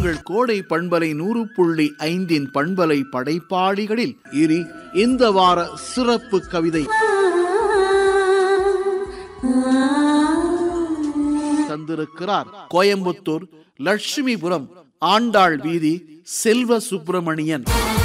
உங்கள் கோடை பண்பலை நூறு புள்ளி ஐந்தின் பண்பலை படைப்பாளிகளில் இனி இந்த வார சிறப்பு கவிதை தந்திருக்கிறார் கோயம்புத்தூர் லட்சுமிபுரம் ஆண்டாள் வீதி செல்வ சுப்பிரமணியன்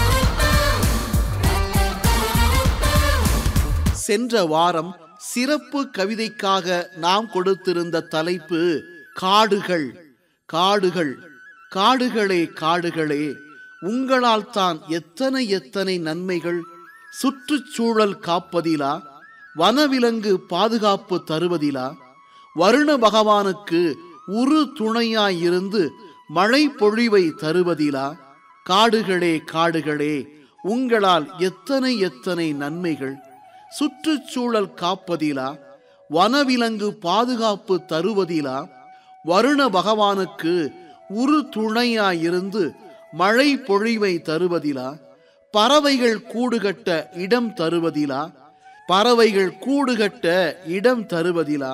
சென்ற வாரம் சிறப்பு கவிதைக்காக நாம் கொடுத்திருந்த தலைப்பு காடுகள் காடுகள் காடுகளே காடுகளே உங்களால் தான் எத்தனை எத்தனை நன்மைகள் சுற்றுச்சூழல் காப்பதிலா வனவிலங்கு பாதுகாப்பு தருவதிலா வருண பகவானுக்கு உரு துணையாயிருந்து மழை பொழிவை தருவதிலா காடுகளே காடுகளே உங்களால் எத்தனை எத்தனை நன்மைகள் சுற்றுச்சூழல் காப்பதிலா வனவிலங்கு பாதுகாப்பு தருவதிலா வருண பகவானுக்கு உரு துணையாயிருந்து மழை பொழிவை தருவதிலா பறவைகள் கூடுகட்ட இடம் தருவதிலா பறவைகள் கூடுகட்ட இடம் தருவதிலா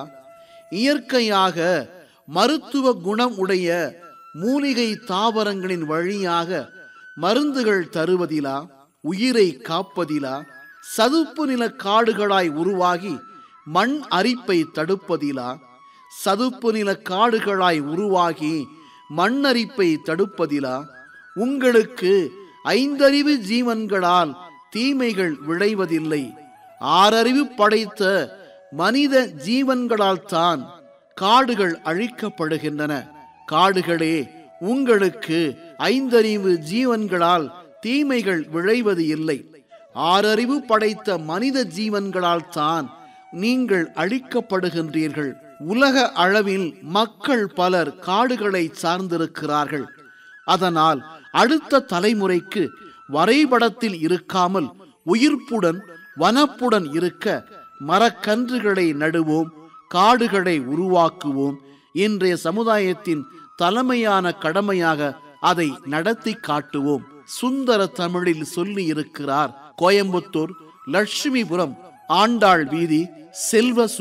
இயற்கையாக மருத்துவ குணம் உடைய மூலிகை தாவரங்களின் வழியாக மருந்துகள் தருவதிலா உயிரை காப்பதிலா சதுப்பு நில காடுகளாய் உருவாகி மண் அரிப்பை தடுப்பதிலா சதுப்பு நில காடுகளாய் உருவாகி மண்ணரிப்பை தடுப்பதிலா உங்களுக்கு ஐந்தறிவு ஜீவன்களால் தீமைகள் விளைவதில்லை ஆறறிவு படைத்த மனித ஜீவன்களால் தான் காடுகள் அழிக்கப்படுகின்றன காடுகளே உங்களுக்கு ஐந்தறிவு ஜீவன்களால் தீமைகள் விளைவது இல்லை ஆறறிவு படைத்த மனித ஜீவன்களால் தான் நீங்கள் அழிக்கப்படுகின்றீர்கள் உலக அளவில் மக்கள் பலர் காடுகளை சார்ந்திருக்கிறார்கள் அதனால் அடுத்த தலைமுறைக்கு வரைபடத்தில் இருக்காமல் உயிர்ப்புடன் வனப்புடன் இருக்க மரக்கன்றுகளை நடுவோம் காடுகளை உருவாக்குவோம் இன்றைய சமுதாயத்தின் தலைமையான கடமையாக அதை நடத்தி காட்டுவோம் சுந்தர தமிழில் சொல்லி இருக்கிறார் கோயம்புத்தூர் லட்சுமிபுரம் ஆண்டாள் வீதி செல்வ